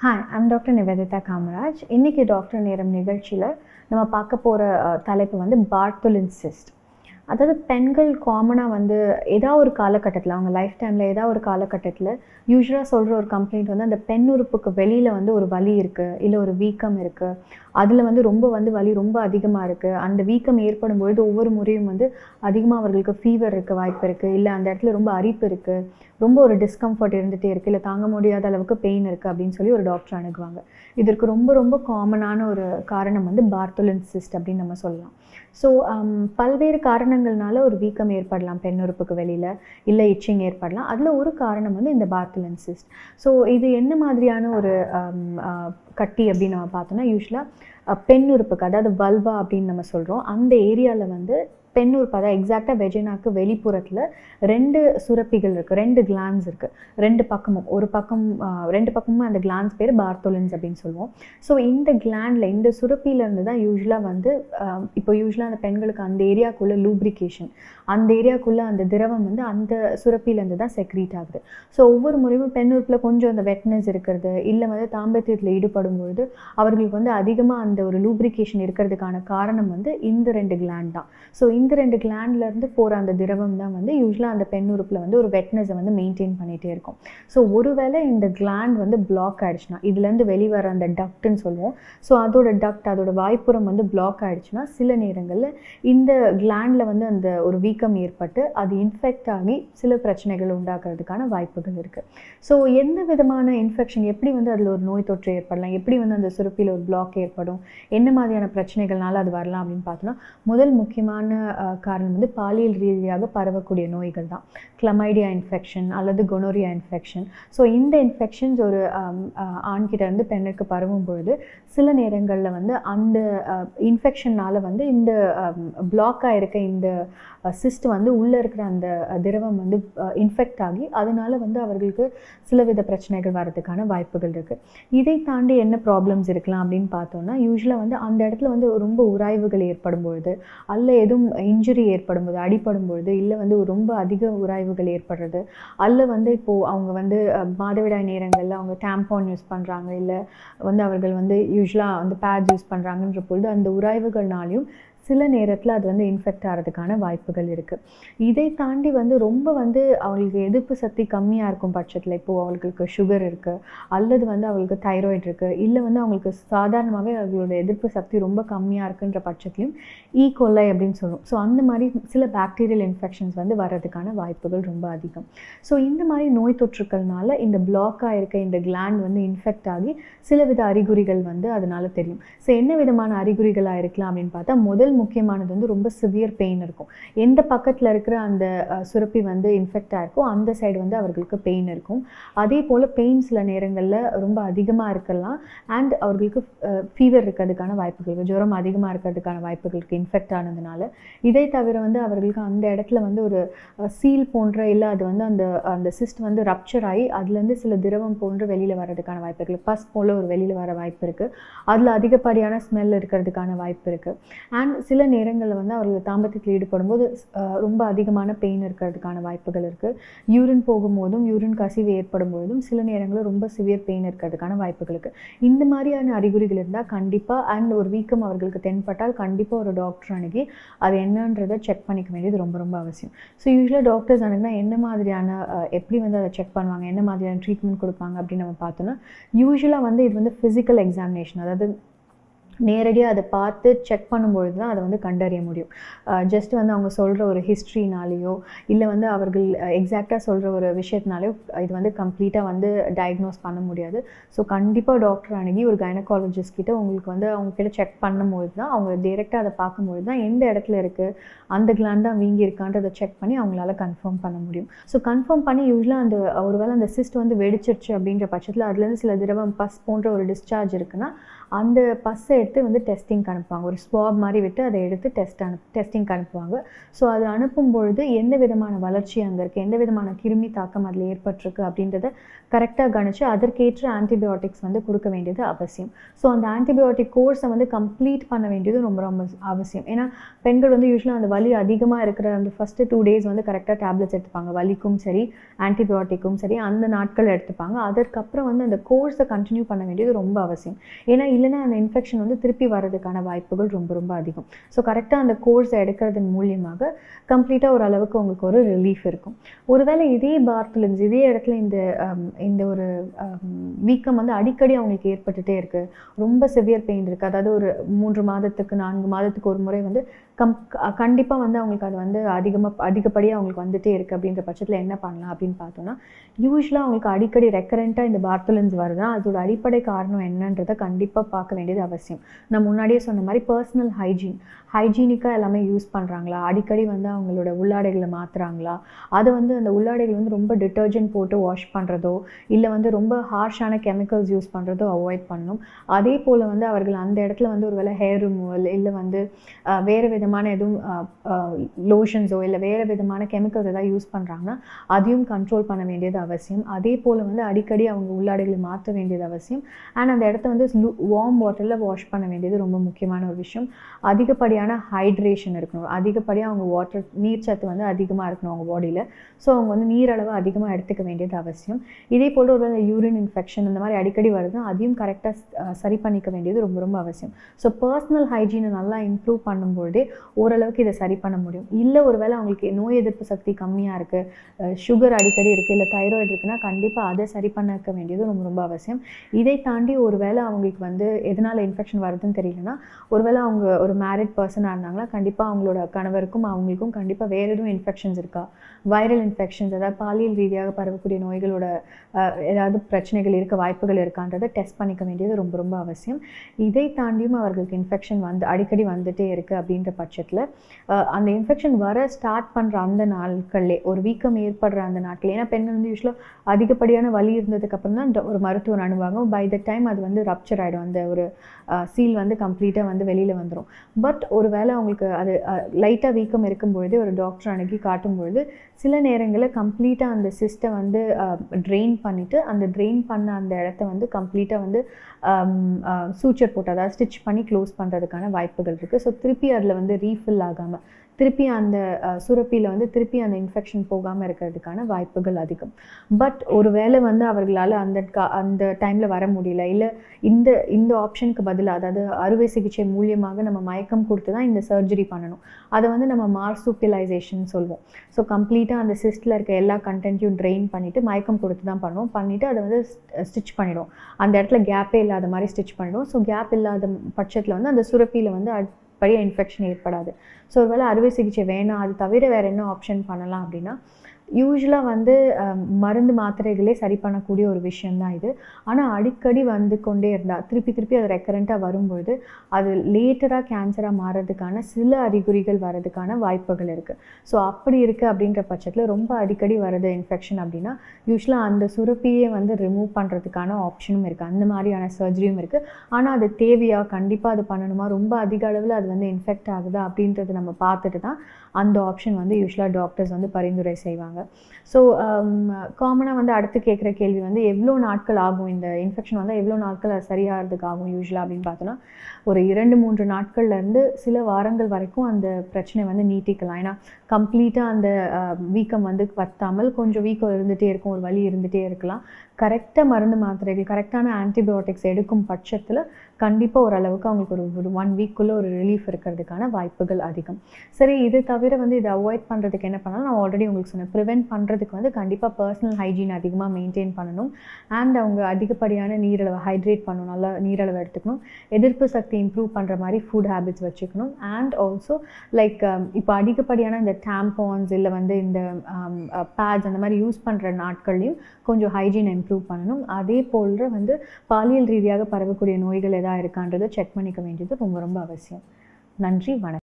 hi I'm doctor Nivedita Kamaraj இன்னைக்கு doctor நேரம் நிகழ்ச்சியில் நம்ம பார்க்க போகிற தலைப்பு வந்து பார்த்தோலின் சிஸ்ட் அதாவது பெண்கள் காமனாக வந்து ஏதாவது ஒரு காலகட்டத்தில் அவங்க லைஃப் டைமில் ஏதாவது ஒரு காலகட்டத்தில் யூஸ்வலாக சொல்கிற ஒரு கம்ப்ளைண்ட் வந்து அந்த பெண் உறுப்புக்கு வெளியில் வந்து ஒரு வலி இருக்குது இல்லை ஒரு வீக்கம் இருக்குது அதில் வந்து ரொம்ப வந்து வலி ரொம்ப அதிகமாக இருக்குது அந்த வீக்கம் ஏற்படும் பொழுது ஒவ்வொரு முறையும் வந்து அதிகமாக அவர்களுக்கு ஃபீவர் இருக்க வாய்ப்பு இருக்குது இல்லை அந்த இடத்துல ரொம்ப அரிப்பு இருக்குது ரொம்ப ஒரு டிஸ்கம்ஃபர்ட் இருந்துகிட்டே இருக்குது இல்லை தாங்க முடியாத அளவுக்கு பெயின் இருக்குது அப்படின்னு சொல்லி ஒரு டாக்டர் அணுகுவாங்க இதற்கு ரொம்ப ரொம்ப காமனான ஒரு காரணம் வந்து பார்த்தோலின் சிஸ்ட் அப்படின்னு நம்ம சொல்லலாம் ஸோ பல்வேறு காரணங்கள்னால ஒரு வீக்கம் ஏற்படலாம் பெண் உறுப்புக்கு வெளியில் இல்லை இச்சிங் ஏற்படலாம் அதில் ஒரு காரணம் வந்து இந்த பார்த்தோலின் சிஸ்ட் ஸோ இது என்ன மாதிரியான ஒரு கட்டி அப்படின்னு நம்ம பார்த்தோம்னா யூஸ்வலாக பெண் உறுப்புக்கு அதாவது வல்வா அப்படின்னு நம்ம சொல்கிறோம் அந்த ஏரியாவில் வந்து பெண் உறுப்பு அதாவது எக்ஸாக்டாக வெஜினாக்கு வெளிப்புறத்தில் ரெண்டு சுரப்பிகள் இருக்குது ரெண்டு கிளான்ஸ் இருக்குது ரெண்டு பக்கமும் ஒரு பக்கம் ரெண்டு பக்கமும் அந்த கிளான்ஸ் பேர் பார்த்தோலின்ஸ் அப்படின்னு சொல்லுவோம் ஸோ இந்த கிளாண்டில் இந்த சுரப்பியிலேருந்து தான் யூஸ்வலாக வந்து இப்போ யூஸ்வலாக அந்த பெண்களுக்கு அந்த ஏரியாக்குள்ளே லூப்ரிகேஷன் அந்த ஏரியாக்குள்ளே அந்த திரவம் வந்து அந்த சுரப்பியிலேருந்து தான் செக்ரீட் ஆகுது ஸோ ஒவ்வொரு முறையும் பெண் உறுப்பில் கொஞ்சம் அந்த வெட்னஸ் இருக்கிறது இல்லை வந்து தாம்பத்தியத்தில் ஈடுபடும் பொழுது அவர்களுக்கு வந்து அதிகமாக அந்த ஒரு லூப்ரிகேஷன் இருக்கிறதுக்கான காரணம் வந்து இந்த ரெண்டு கிளாண்ட் தான் ஸோ இந்த ரெண்டு கிளாண்ட்லேருந்து போகிற அந்த திரவம் தான் வந்து யூஸ்வலாக அந்த பெண் உறுப்பில் வந்து ஒரு வெட்னஸை வந்து மெயின்டைன் பண்ணிகிட்டே இருக்கும் ஸோ ஒருவேளை இந்த கிளாண்ட் வந்து பிளாக் ஆகிடுச்சுன்னா இதுலேருந்து வெளிவர அந்த டக்ட்னு சொல்லுவோம் ஸோ அதோட டக்ட் அதோட வாய்ப்புறம் வந்து பிளாக் ஆகிடுச்சுன்னா சில நேரங்களில் இந்த கிளாண்டில் வந்து அந்த ஒரு வீக்கம் ஏற்பட்டு அது இன்ஃபெக்ட் ஆகி சில பிரச்சனைகள் உண்டாக்குறதுக்கான வாய்ப்புகள் இருக்குது ஸோ எந்த விதமான இன்ஃபெக்ஷன் எப்படி வந்து அதில் ஒரு நோய் தொற்று ஏற்படலாம் எப்படி வந்து அந்த சுரப்பியில் ஒரு பிளாக் ஏற்படும் என்ன மாதிரியான பிரச்சனைகள்னால அது வரலாம் அப்படின்னு பார்த்தோன்னா முதல் முக்கியமான காரணம் வந்து பாலியல் ரீதியாக பரவக்கூடிய நோய்கள் தான் கிளமைடியா இன்ஃபெக்ஷன் அல்லது கொனோரியா இன்ஃபெக்ஷன் ஸோ இந்த இன்ஃபெக்ஷன்ஸ் ஒரு ஆண்கிட்ட இருந்து பெண்ணுக்கு பரவும் பொழுது சில நேரங்களில் வந்து அந்த இன்ஃபெக்ஷனால் வந்து இந்த பிளாக்காக இருக்க இந்த சிஸ்ட் வந்து உள்ளே இருக்கிற அந்த திரவம் வந்து இன்ஃபெக்ட் ஆகி அதனால வந்து அவர்களுக்கு சிலவித பிரச்சனைகள் வரதுக்கான வாய்ப்புகள் இருக்குது இதை தாண்டி என்ன ப்ராப்ளம்ஸ் இருக்கலாம் அப்படின்னு பார்த்தோம்னா யூஸ்வலாக வந்து அந்த இடத்துல வந்து ரொம்ப உராய்வுகள் ஏற்படும் பொழுது அல்ல எதுவும் இன்ஜுரி ஏற்படும் போது அடிப்படும் பொழுது இல்லை வந்து ரொம்ப அதிக உராய்வுகள் ஏற்படுறது அல்ல வந்து இப்போது அவங்க வந்து மாதவிடாய் நேரங்களில் அவங்க டேம்பான் யூஸ் பண்ணுறாங்க இல்லை வந்து அவர்கள் வந்து யூஸ்வலாக வந்து பேட் யூஸ் பண்ணுறாங்கன்ற பொழுது அந்த உராய்வுகள்னாலையும் சில நேரத்தில் அது வந்து இன்ஃபெக்ட் ஆகிறதுக்கான வாய்ப்புகள் இருக்குது இதை தாண்டி வந்து ரொம்ப வந்து அவங்களுக்கு எதிர்ப்பு சக்தி கம்மியாக இருக்கும் பட்சத்தில் இப்போது அவங்களுக்கு சுகர் இருக்குது அல்லது வந்து அவங்களுக்கு தைராய்டு இருக்குது இல்லை வந்து அவங்களுக்கு சாதாரணமாகவே அவங்களோட எதிர்ப்பு சக்தி ரொம்ப கம்மியாக இருக்குன்ற பட்சத்துலையும் ஈ கொள்ளை அப்படின்னு சொல்லுவோம் ஸோ அந்த மாதிரி சில பாக்டீரியல் இன்ஃபெக்ஷன்ஸ் வந்து வர்றதுக்கான வாய்ப்புகள் ரொம்ப அதிகம் ஸோ இந்த மாதிரி நோய் தொற்றுக்கள்னால இந்த பிளாக்காக இருக்க இந்த கிளாண்ட் வந்து இன்ஃபெக்ட் ஆகி சில வித அறிகுறிகள் வந்து அதனால தெரியும் ஸோ என்ன விதமான அறிகுறிகளாக இருக்கலாம் அப்படின்னு பார்த்தா முதல் முக்கியமானது வந்து ரொம்ப சிவியர் பெயின் இருக்கும் எந்த பக்கத்தில் இருக்கிற அந்த சுரப்பி வந்து இன்ஃபெக்ட் ஆகிருக்கோ அந்த சைடு வந்து அவர்களுக்கு பெயின் இருக்கும் அதே போல் பெயின் சில நேரங்களில் ரொம்ப அதிகமாக இருக்கலாம் அண்ட் அவர்களுக்கு ஃபீவர் இருக்கிறதுக்கான வாய்ப்புகள் இருக்குது ஜுரம் அதிகமாக இருக்கிறதுக்கான வாய்ப்புகள் இருக்குது இன்ஃபெக்ட் ஆனதுனால இதை தவிர வந்து அவர்களுக்கு அந்த இடத்துல வந்து ஒரு சீல் போன்ற இல்லை அது வந்து அந்த அந்த சிஸ்ட் வந்து ரப்சர் ஆகி அதுலேருந்து சில திரவம் போன்று வெளியில் வர்றதுக்கான வாய்ப்பு இருக்குது பஸ் போல் ஒரு வெளியில் வர வாய்ப்பு இருக்குது அதில் அதிகப்படியான ஸ்மெல் இருக்கிறதுக்கான வாய்ப்பு இருக்குது அண்ட் சில நேரங்களில் வந்து அவர்கள் தாம்பத்தியத்தில் ஈடுபடும் போது ரொம்ப அதிகமான பெயின் இருக்கிறதுக்கான வாய்ப்புகள் இருக்குது யூரின் போகும்போதும் யூரின் கசிவு ஏற்படும் போதும் சில நேரங்களில் ரொம்ப சிவியர் பெயின் இருக்கிறதுக்கான வாய்ப்புகள் இருக்குது இந்த மாதிரியான அறிகுறிகள் இருந்தால் கண்டிப்பாக அண்ட் ஒரு வீக்கம் அவர்களுக்கு தென்பட்டால் கண்டிப்பாக ஒரு டாக்டர் அணுகி அது என்னன்றதை செக் பண்ணிக்க வேண்டியது ரொம்ப ரொம்ப அவசியம் ஸோ யூஸ்வலாக டாக்டர்ஸ் அணுகுனா என்ன மாதிரியான எப்படி வந்து அதை செக் பண்ணுவாங்க என்ன மாதிரியான ட்ரீட்மெண்ட் கொடுப்பாங்க அப்படின்னு நம்ம பார்த்தோன்னா யூஸ்வலாக வந்து இது வந்து ஃபிசிக்கல் எக்ஸாமினேஷன் அதாவது நேரடியாக அதை பார்த்து செக் பண்ணும்பொழுது தான் அதை வந்து கண்டறிய முடியும் ஜஸ்ட் வந்து அவங்க சொல்கிற ஒரு ஹிஸ்ட்ரினாலேயோ இல்லை வந்து அவர்கள் எக்ஸாக்டாக சொல்கிற ஒரு விஷயத்தினாலேயோ இது வந்து கம்ப்ளீட்டாக வந்து டயக்னோஸ் பண்ண முடியாது ஸோ கண்டிப்பாக டாக்டர் அணுகி ஒரு கைனகாலஜிஸ்ட் கிட்ட உங்களுக்கு வந்து அவங்க கிட்ட செக் பண்ணும்போது தான் அவங்க டேரெக்டாக அதை பார்க்கும்போது தான் எந்த இடத்துல இருக்குது அந்த கிளாண்ட் தான் வீங்கி இருக்கான்றதை செக் பண்ணி அவங்களால கன்ஃபார்ம் பண்ண முடியும் ஸோ கன்ஃபார்ம் பண்ணி யூஸ்வலாக அந்த ஒருவேளை அந்த சிஸ்ட் வந்து வெடிச்சிருச்சு அப்படின்ற பட்சத்தில் அதுலேருந்து சில திரவம் பஸ் போன்ற ஒரு டிஸ்சார்ஜ் இருக்குன்னா அந்த பஸ்ஸை எடுத்து வந்து டெஸ்டிங் அனுப்புவாங்க ஒரு ஸ்வாப் மாதிரி விட்டு அதை எடுத்து டெஸ்ட் அனு டெஸ்டிங் அனுப்புவாங்க ஸோ அது அனுப்பும் பொழுது எந்த விதமான வளர்ச்சி அங்கே இருக்குது எந்த விதமான கிருமி தாக்கம் அதில் ஏற்பட்டிருக்கு அப்படின்றத கரெக்டாக கணிச்சு அதற்கேற்ற ஆன்டிபயோட்டிக்ஸ் வந்து கொடுக்க வேண்டியது அவசியம் ஸோ அந்த ஆன்டிபயோட்டிக் கோர்ஸை வந்து கம்ப்ளீட் பண்ண வேண்டியது ரொம்ப ரொம்ப அவசியம் ஏன்னா பெண்கள் வந்து யூஸ்வலாக அந்த வலி அதிகமாக இருக்கிற அந்த ஃபஸ்ட்டு டூ டேஸ் வந்து கரெக்டாக டேப்லெட்ஸ் எடுத்துப்பாங்க வலிக்கும் சரி ஆன்டிபயோட்டிக்கும் சரி அந்த நாட்கள் எடுத்துப்பாங்க அதற்கப்புறம் வந்து அந்த கோர்ஸை கண்டினியூ பண்ண வேண்டியது ரொம்ப அவசியம் ஏன்னா இல்லைன்னா அந்த இன்ஃபெக்ஷன் வந்து திருப்பி வர்றதுக்கான வாய்ப்புகள் ரொம்ப ரொம்ப அதிகம் ஸோ கரெக்டாக அந்த கோர்ஸை எடுக்கிறதன் மூலியமாக கம்ப்ளீட்டாக ஓரளவுக்கு உங்களுக்கு ஒரு ரிலீஃப் இருக்கும் ஒருவேளை இதே பார்த்துலன்ஸ் இதே இடத்துல இந்த ஹம், இந்த ஒரு ஹம், வீக்கம் வந்து அடிக்கடி அவங்களுக்கு ஏற்பட்டுட்டே இருக்குது ரொம்ப சிவியர் பெயின் இருக்குது அதாவது ஒரு மூன்று மாதத்துக்கு நான்கு மாதத்துக்கு ஒரு முறை வந்து கம் கண்டிப்பாக வந்து அவங்களுக்கு அது வந்து அதிகமாக அதிகப்படியாக அவங்களுக்கு வந்துட்டே இருக்குது அப்படின்ற பட்சத்தில் என்ன பண்ணலாம் அப்படின்னு பார்த்தோன்னா யூஸ்வலாக அவங்களுக்கு அடிக்கடி ரெக்கரண்ட்டாக இந்த பார்த்துலன்ஸ் வருதுன்னா அதோட அடிப்படை காரணம் என்னன்றதை கண்டிப்பாக பார்க்க வேண்டியது அவசியம் நான் முன்னாடியே சொன்ன மாதிரி பர்சனல் ஹைஜீன் ஹைஜீனிக்காக எல்லாமே யூஸ் பண்ணுறாங்களா அடிக்கடி வந்து அவங்களோட உள்ளாடைகளை மாற்றுறாங்களா அது வந்து அந்த உள்ளாடைகள் வந்து ரொம்ப டிட்டர்ஜென்ட் போட்டு வாஷ் பண்ணுறதோ இல்லை வந்து ரொம்ப ஹார்ஷான கெமிக்கல்ஸ் யூஸ் பண்ணுறதோ அவாய்ட் பண்ணணும் அதே போல் வந்து அவர்கள் அந்த இடத்துல வந்து ஒரு வேளை ஹேர் ரிமூவல் இல்லை வந்து அஹ், வேறு விதமான எதுவும் லோஷன்ஸோ இல்லை வேறு விதமான கெமிக்கல்ஸ் எதாவது யூஸ் பண்ணுறாங்கன்னா அதையும் கண்ட்ரோல் பண்ண வேண்டியது அவசியம் அதே போல் வந்து அடிக்கடி அவங்க உள்ளாடைகளை மாற்ற வேண்டியது அவசியம் அண்ட் அந்த இடத்த வந்து வார்ம் வாட்டரில் வாஷ் பண்ண வேண்டியது ரொம்ப முக்கியமான ஒரு விஷயம் அதிகப்படியான ஹைட்ரேஷன் இருக்கணும் அதிகப்படியாக அவங்க வாட்டர் நீர்ச்சத்து வந்து அதிகமாக இருக்கணும் அவங்க பாடியில் ஸோ அவங்க வந்து நீரளவு அதிகமாக எடுத்துக்க வேண்டியது அவசியம் இதே போல் ஒரு யூரின் இன்ஃபெக்ஷன் இந்த மாதிரி அடிக்கடி வருதுன்னா அதையும் கரெக்டாக சரி பண்ணிக்க வேண்டியது ரொம்ப ரொம்ப அவசியம் ஸோ பர்சனல் ஹைஜீனை நல்லா இம்ப்ரூவ் பண்ணும்பொழுதே ஓரளவுக்கு இதை சரி பண்ண முடியும் இல்லை ஒருவேளை அவங்களுக்கு நோய் எதிர்ப்பு சக்தி கம்மியாக இருக்குது சுகர் அடிக்கடி இருக்குது இல்லை தைராய்டு இருக்குன்னா கண்டிப்பாக அதை சரி பண்ணிக்க வேண்டியது ரொம்ப ரொம்ப அவசியம் இதை தாண்டி ஒருவேளை அவங்களுக்கு வந்து எதனால் இன்ஃபெக்ஷன் வருதுன்னு தெரியலனா ஒருவேளை அவங்க ஒரு மேரிட் பர்சனாக இருந்தாங்கன்னா கண்டிப்பாக அவங்களோட கணவருக்கும் அவங்களுக்கும் கண்டிப்பாக வேறு எதுவும் இன்ஃபெக்ஷன்ஸ் இருக்கா வைரல் இன்ஃபெக்ஷன்ஸ் அதாவது பாலியல் ரீதியாக பரவக்கூடிய நோய்களோட அஹ், ஏதாவது பிரச்சனைகள் இருக்க வாய்ப்புகள் இருக்கான்றதை டெஸ்ட் பண்ணிக்க வேண்டியது ரொம்ப ரொம்ப அவசியம் இதை தாண்டியும் அவர்களுக்கு இன்ஃபெக்ஷன் வந்து அடிக்கடி வந்துட்டே இருக்குது அப்படின்ற பட்சத்தில் அந்த இன்ஃபெக்ஷன் வர ஸ்டார்ட் பண்ணுற அந்த நாட்கள்லே ஒரு வீக்கம் ஏற்படுற அந்த நாட்கள் ஏன்னா பெண்கள் வந்து யூஸ்வலாக அதிகப்படியான வலி இருந்ததுக்கு அப்புறம் தான் இந்த ஒரு மருத்துவர் அணுவாங்க பை த டைம் அது வந்து ரப்சர் ஆகிடும் அந்த ஒரு சீல் வந்து கம்ப்ளீட்டாக வந்து வெளியில் வந்துடும் பட் ஒருவேளை அவங்களுக்கு அது லைட்டாக வீக்கம் இருக்கும் பொழுது ஒரு டாக்டர் அணுகி காட்டும் பொழுது சில நேரங்களில் கம்ப்ளீட்டாக அந்த சிஸ்ட்டை வந்து ட்ரெயின் பண்ணிவிட்டு அந்த ட்ரெயின் பண்ண அந்த இடத்த வந்து கம்ப்ளீட்டாக வந்து சூச்சர் போட்டு அதாவது ஸ்டிச் பண்ணி க்ளோஸ் பண்ணுறதுக்கான வாய்ப்புகள் இருக்குது ஸோ திருப்பி அதில் வந்து ரீஃபில் ஆகாமல் திருப்பி அந்த சுரப்பியில் வந்து திருப்பி அந்த இன்ஃபெக்ஷன் போகாமல் இருக்கிறதுக்கான வாய்ப்புகள் அதிகம் பட் ஒருவேளை வந்து அவர்களால் அந்த கா அந்த டைமில் வர முடியல இல்லை இந்த இந்த ஆப்ஷனுக்கு பதிலாக அதாவது அறுவை சிகிச்சை மூலியமாக நம்ம மயக்கம் கொடுத்து தான் இந்த சர்ஜரி பண்ணணும் அதை வந்து நம்ம மார்சூப்பியலைசேஷன் சொல்லுவோம் ஸோ கம்ப்ளீட்டாக அந்த சிஸ்டில் இருக்க எல்லா கண்டென்ட்டையும் ட்ரெயின் பண்ணிவிட்டு மயக்கம் கொடுத்து தான் பண்ணுவோம் பண்ணிவிட்டு அதை வந்து ஸ்டிச் பண்ணிடும் அந்த இடத்துல கேப்பே இல்லாத மாதிரி ஸ்டிச் பண்ணிடும் ஸோ கேப் இல்லாத பட்சத்தில் வந்து அந்த சுரப்பியில் வந்து படியாக இன்ஃபெக்ஷன் ஏற்படாது ஸோ ஒருவேளை அறுவை சிகிச்சை வேணாம் அது தவிர வேறு என்ன ஆப்ஷன் பண்ணலாம் அப்படின்னா யூஸ்வலாக வந்து அஹ், மருந்து மாத்திரைகளே சரி பண்ணக்கூடிய ஒரு விஷயந்தான் இது ஆனால் அடிக்கடி வந்து கொண்டே இருந்தால் திருப்பி திருப்பி அது ரெக்கரண்ட்டாக வரும்பொழுது அது லேட்டராக கேன்சராக மாறுறதுக்கான சில அறிகுறிகள் வர்றதுக்கான வாய்ப்புகள் இருக்குது ஸோ அப்படி இருக்குது அப்படின்ற பட்சத்தில் ரொம்ப அடிக்கடி வருது இன்ஃபெக்ஷன் அப்படின்னா யூஸ்வலாக அந்த சுரப்பியே வந்து ரிமூவ் பண்ணுறதுக்கான ஆப்ஷனும் இருக்குது அந்த மாதிரியான சர்ஜரியும் இருக்குது ஆனால் அது தேவையா கண்டிப்பாக அது பண்ணணுமா ரொம்ப அதிக அளவில் அது வந்து இன்ஃபெக்ட் ஆகுதா அப்படின்றது நம்ம பார்த்துட்டு தான் அந்த ஆப்ஷன் வந்து யூஸ்வலாக டாக்டர்ஸ் வந்து பரிந்துரை செய்வாங்க ஸோ காமனாக வந்து அடுத்து கேட்குற கேள்வி வந்து எவ்வளோ நாட்கள் ஆகும் இந்த இன்ஃபெக்ஷன் வந்து எவ்வளோ நாட்கள் அது சரியாகிறதுக்கு ஆகும் யூஸ்வலாக அப்படின்னு பார்த்தோன்னா ஒரு இரண்டு மூன்று நாட்கள்லேருந்து சில வாரங்கள் வரைக்கும் அந்த பிரச்சனை வந்து நீட்டிக்கலாம் ஏன்னா கம்ப்ளீட்டாக அந்த அஹ், வீக்கம் வந்து வத்தாமல் கொஞ்சம் வீக்கம் இருந்துகிட்டே இருக்கும் ஒரு வலி இருந்துகிட்டே இருக்கலாம் கரெக்டாக மருந்து மாத்திரைகள் கரெக்டான ஆன்டிபயோட்டிக்ஸ் எடுக்கும் பட்சத்தில் கண்டிப்பாக ஓரளவுக்கு அவங்களுக்கு ஒரு ஒரு ஒன் வீக்குள்ளே ஒரு ரிலீஃப் இருக்கிறதுக்கான வாய்ப்புகள் அதிகம் சரி இது தவிர வந்து இதை அவாய்ட் பண்ணுறதுக்கு என்ன பண்ணலாம் நான் ஆல்ரெடி உங்களுக்கு சொன்னேன் ப்ரிவென்ட் பண்ணுறதுக்கு வந்து கண்டிப்பாக பர்சனல் ஹைஜீன் அதிகமாக மெயின்டைன் பண்ணணும் அண்ட் அவங்க அதிகப்படியான நீரளவு ஹைட்ரேட் பண்ணணும் நல்லா நீரளவு எடுத்துக்கணும் எதிர்ப்பு சக்தி இம்ப்ரூவ் பண்ணுற மாதிரி ஃபுட் ஹேபிட்ஸ் வச்சுக்கணும் அண்ட் ஆல்சோ லைக் இப்போ அதிகப்படியான இந்த டேம்பான்ஸ் இல்லை வந்து இந்த பேட்ஸ் அந்த மாதிரி யூஸ் பண்ணுற நாட்கள்லையும் கொஞ்சம் ஹைஜீன் இம்ப்ரூவ் பண்ணணும் அதே போன்ற வந்து பாலியல் ரீதியாக பரவக்கூடிய நோய்கள் எதாவது இருக்கான்றதை செக் பண்ணிக்க வேண்டியது ரொம்ப ரொம்ப அவசியம் நன்றி வணக்கம்